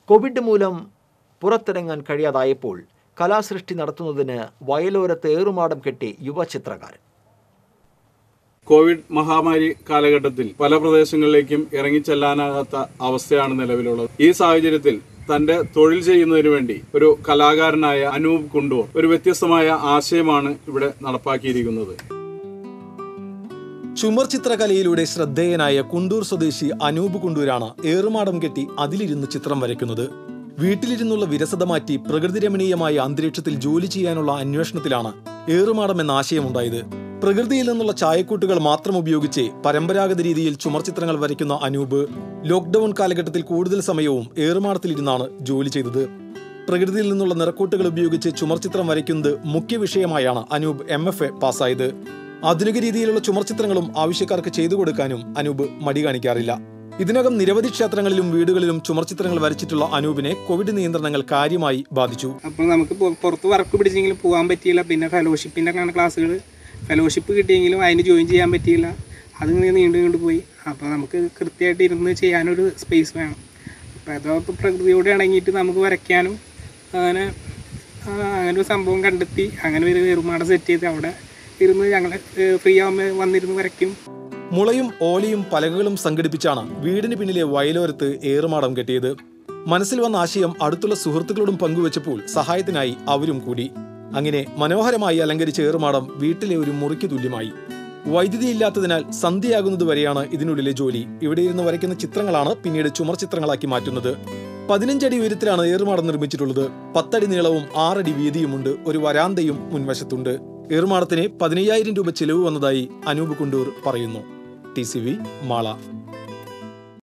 Covid മൂലം പുറത്തിറങ്ങാൻ കഴിയാതായപ്പോൾ കലാസൃഷ്ടി നടത്തുന്നതിന് വയലോരത്ത് ഏറുമാടം കെട്ടി യുവചിത്രകാരൻ കോവിഡ് മഹാമാരി കാലഘട്ടത്തിൽ പല പ്രദേശങ്ങളിലേക്കും ഇറങ്ങിച്ചെല്ലാനാകാത്ത അവസ്ഥയാണ് നിലവിലുള്ളത് ഈ സാഹചര്യത്തിൽ തന്റെ തൊഴിൽ ചെയ്യുന്നതിന് വേണ്ടി ഒരു കലാകാരനായ അനൂപ് കുണ്ടൂർ ഒരു വ്യത്യസ്തമായ ആശയമാണ് ഇവിടെ നടപ്പാക്കിയിരിക്കുന്നത് ചുമർ ചിത്രകലയിലൂടെ ശ്രദ്ധേയനായ കുണ്ടൂർ സ്വദേശി അനൂപ് കുണ്ടൂരാണ് ഏറുമാടം കെട്ടി അതിലിരുന്ന് ചിത്രം വരയ്ക്കുന്നത് വീട്ടിലിരുന്നുള്ള വിരസത മാറ്റി പ്രകൃതിരമണീയമായ അന്തരീക്ഷത്തിൽ ജോലി ചെയ്യാനുള്ള അന്വേഷണത്തിലാണ് ഏറുമാടം എന്ന ആശയമുണ്ടായത് പ്രകൃതിയിൽ നിന്നുള്ള ചായക്കൂട്ടുകൾ മാത്രം ഉപയോഗിച്ച് പരമ്പരാഗത രീതിയിൽ ചുമർ ചിത്രങ്ങൾ വരയ്ക്കുന്ന അനൂപ് ലോക്ക്ഡൌൺ കാലഘട്ടത്തിൽ കൂടുതൽ സമയവും ഏറുമാടത്തിലിരുന്നാണ് ജോലി ചെയ്തത് പ്രകൃതിയിൽ നിന്നുള്ള നിറക്കൂട്ടുകൾ ഉപയോഗിച്ച് ചുമർ ചിത്രം വരയ്ക്കുന്നത് മുഖ്യ വിഷയമായാണ് അനൂപ് എം എഫ് എ പാസ്സായത് ആധുനിക രീതിയിലുള്ള ചുമർ ചിത്രങ്ങളും ആവശ്യക്കാർക്ക് ചെയ്തു കൊടുക്കാനും അനൂപ് മടി കാണിക്കാറില്ല ഇതിനകം നിരവധി ക്ഷേത്രങ്ങളിലും വീടുകളിലും ചുമർ ചിത്രങ്ങൾ വരച്ചിട്ടുള്ള അനൂപിനെ കോവിഡ് നിയന്ത്രണങ്ങൾ കാര്യമായി ബാധിച്ചു അപ്പോൾ നമുക്ക് പൊ- പുറത്ത് വർക്ക് പിടിച്ചെങ്കിലും പോകാൻ പറ്റിയില്ല പിന്നെ ഫെലോഷിപ്പിൻ്റെ അങ്ങനെ ക്ലാസ്സുകൾ ഫെലോഷിപ്പ് കിട്ടിയെങ്കിലും അതിന് ജോയിൻ ചെയ്യാൻ പറ്റിയില്ല അതിങ്ങനെ നീണ്ടു നീണ്ടു പോയി അപ്പോൾ നമുക്ക് കൃത്യമായിട്ട് ഇരുന്ന് ചെയ്യാനൊരു സ്പേസ് വേണം അപ്പോൾ അതപ്പോൾ പ്രകൃതിയോട് ഇണങ്ങിയിട്ട് നമുക്ക് വരയ്ക്കാനും അങ്ങനെ ആ, അങ്ങനെ ഒരു സംഭവം കണ്ടെത്തി അങ്ങനെ ഒരു നിർമ്മാണം സെറ്റ് ചെയ്ത് അവിടെ ഇരുന്ന് ഞങ്ങൾ ഫ്രീ ആകുമ്പോൾ വന്നിരുന്ന് വരയ്ക്കും മുളയും ഓലയും പലകകളും സംഘടിപ്പിച്ചാണ് വീടിന് പിന്നിലെ വയലോരത്ത് ഏറുമാടം കെട്ടിയത് മനസ്സിൽ വന്ന ആശയം അടുത്തുള്ള സുഹൃത്തുക്കളോടും പങ്കുവച്ചപ്പോൾ സഹായത്തിനായി അവരും കൂടി അങ്ങനെ മനോഹരമായി അലങ്കരിച്ച ഏറുമാടം വീട്ടിലെ ഒരു മുറിക്ക് തുല്യമായി വൈദ്യുതി ഇല്ലാത്തതിനാൽ സന്ധ്യയാകുന്നത് വരെയാണ് ഇതിനുള്ളിലെ ജോലി ഇവിടെ ഇരുന്ന് വരയ്ക്കുന്ന ചിത്രങ്ങളാണ് പിന്നീട് ചുമർ ചിത്രങ്ങളാക്കി മാറ്റുന്നത് പതിനഞ്ചടി ഉയരത്തിലാണ് ഏറുമാടം നിർമ്മിച്ചിട്ടുള്ളത് പത്തടി നീളവും ആറടി വീതിയുമുണ്ട് ഒരു വരാന്തയും മുൻവശത്തുണ്ട് ഏറുമാടത്തിന് പതിനയ്യായിരം രൂപ ചെലവ് വന്നതായി അനൂപ് കുണ്ടൂർ പറയുന്നു ടി സി വി മാള